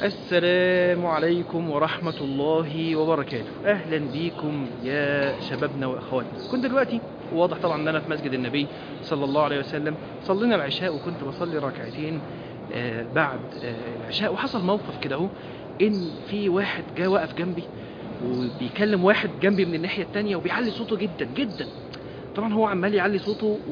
السلام عليكم ورحمة الله وبركاته أهلا بيكم يا شبابنا وأخواتنا كنت دلوقتي واضح طبعا أن أنا في مسجد النبي صلى الله عليه وسلم صلينا العشاء وكنت بصلي ركعتين آه، بعد آه، العشاء وحصل موقف كده اهو إن في واحد جه واقف جنبي وبيكلم واحد جنبي من الناحية التانية وبيعلي صوته جدا جدا طبعا هو عمال يعلي صوته و-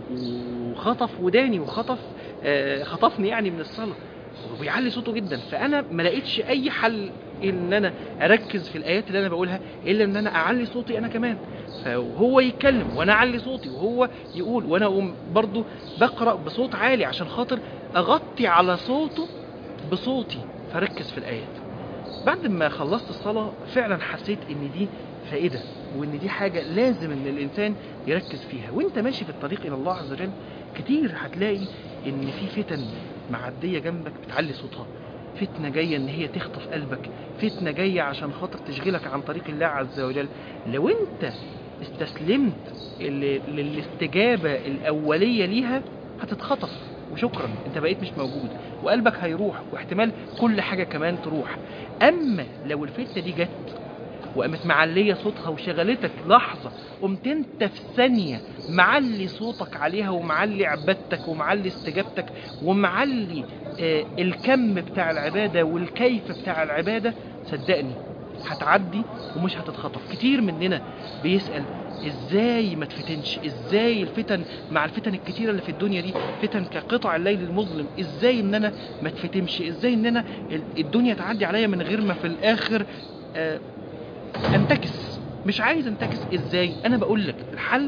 و- وخطف وداني وخطف آه، خطفني يعني من الصلاة وبيعلي صوته جدا فانا ما لقيتش اي حل ان انا اركز في الايات اللي انا بقولها الا ان انا اعلي صوتي انا كمان فهو يتكلم وانا اعلي صوتي وهو يقول وانا اقوم برضو بقرا بصوت عالي عشان خاطر اغطي على صوته بصوتي فركز في الايات بعد ما خلصت الصلاة فعلا حسيت ان دي فائدة وان دي حاجة لازم ان الانسان يركز فيها وانت ماشي في الطريق الى الله عز وجل كتير هتلاقي ان في فتن معدية جنبك بتعلي صوتها فتنة جاية ان هي تخطف قلبك فتنة جاية عشان خاطر تشغلك عن طريق الله عز وجل لو انت استسلمت ل- للاستجابة الاولية ليها هتتخطف وشكرا انت بقيت مش موجود وقلبك هيروح واحتمال كل حاجة كمان تروح اما لو الفتنة دي جت وقامت معلية صوتها وشغلتك لحظة قمت انت في ثانية معلي صوتك عليها ومعلي عبادتك ومعلي استجابتك ومعلي آه الكم بتاع العبادة والكيف بتاع العبادة صدقني هتعدي ومش هتتخطف كتير مننا بيسأل ازاي ما تفتنش ازاي الفتن مع الفتن الكتيرة اللي في الدنيا دي فتن كقطع الليل المظلم ازاي ان انا ما تفتنش ازاي ان انا ال- الدنيا تعدي عليا من غير ما في الاخر آه انتكس مش عايز انتكس ازاي انا بقول لك الحل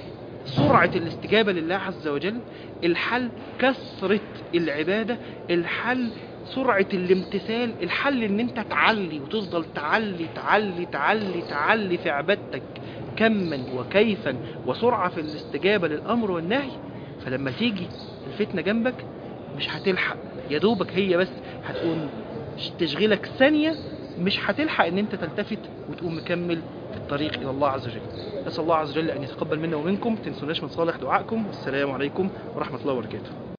سرعة الاستجابة لله عز وجل الحل كثرة العبادة الحل سرعة الامتثال الحل ان انت تعلي وتفضل تعلي تعلي تعلي تعلي في عبادتك كما وكيفا وسرعة في الاستجابة للأمر والنهي فلما تيجي الفتنة جنبك مش هتلحق يا دوبك هي بس هتقوم تشغلك ثانية مش هتلحق ان انت تلتفت وتقوم مكمل في الطريق الى الله عز وجل اسال الله عز وجل ان يتقبل منا ومنكم تنسوناش من صالح دعائكم والسلام عليكم ورحمه الله وبركاته